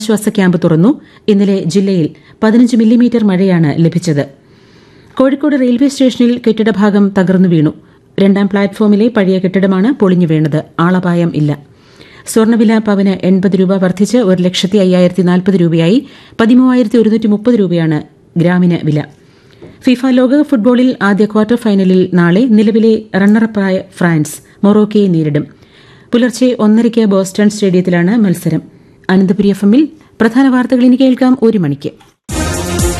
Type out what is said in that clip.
ദുരിതാശ്വാസ ക്യാമ്പ് തുറന്നു ഇന്നലെ ജില്ലയിൽ പതിനഞ്ച് മില്ലിമീറ്റർ മഴയാണ് ലഭിച്ചത് കോഴിക്കോട് റെയിൽവേ സ്റ്റേഷനിൽ കെട്ടിടഭാഗം തകർന്നു വീണു രണ്ടാം പ്ലാറ്റ്ഫോമിലെ പഴയ കെട്ടിടമാണ് പൊളിഞ്ഞു വീണത് ആളപായം ഇല്ല സ്വർണ്ണവില പവന് എൺപത് രൂപ വർദ്ധിച്ച് ഒരു ലക്ഷത്തി അയ്യായിരത്തി നാൽപ്പത് രൂപയായി പതിമൂവായിരത്തി ഒരുന്നൂറ്റി മുപ്പത് രൂപയാണ് ഗ്രാമിന് വില ഫിഫ ലോകകപ്പ് ഫുട്ബോളിൽ ആദ്യ ക്വാർട്ടർ ഫൈനലിൽ നാളെ നിലവിലെ റണ്ണറപ്പായ ഫ്രാൻസ് മൊറോക്കയെ നേരിടും പുലർച്ചെ ഒന്നരയ്ക്ക് ബോസ്റ്റൺ സ്റ്റേഡിയത്തിലാണ് മത്സരം അനന്തപുരി എഫ് എമ്മിൽ പ്രധാന വാർത്തകൾ ഇനി കേൾക്കാം ഒരു മണിക്ക്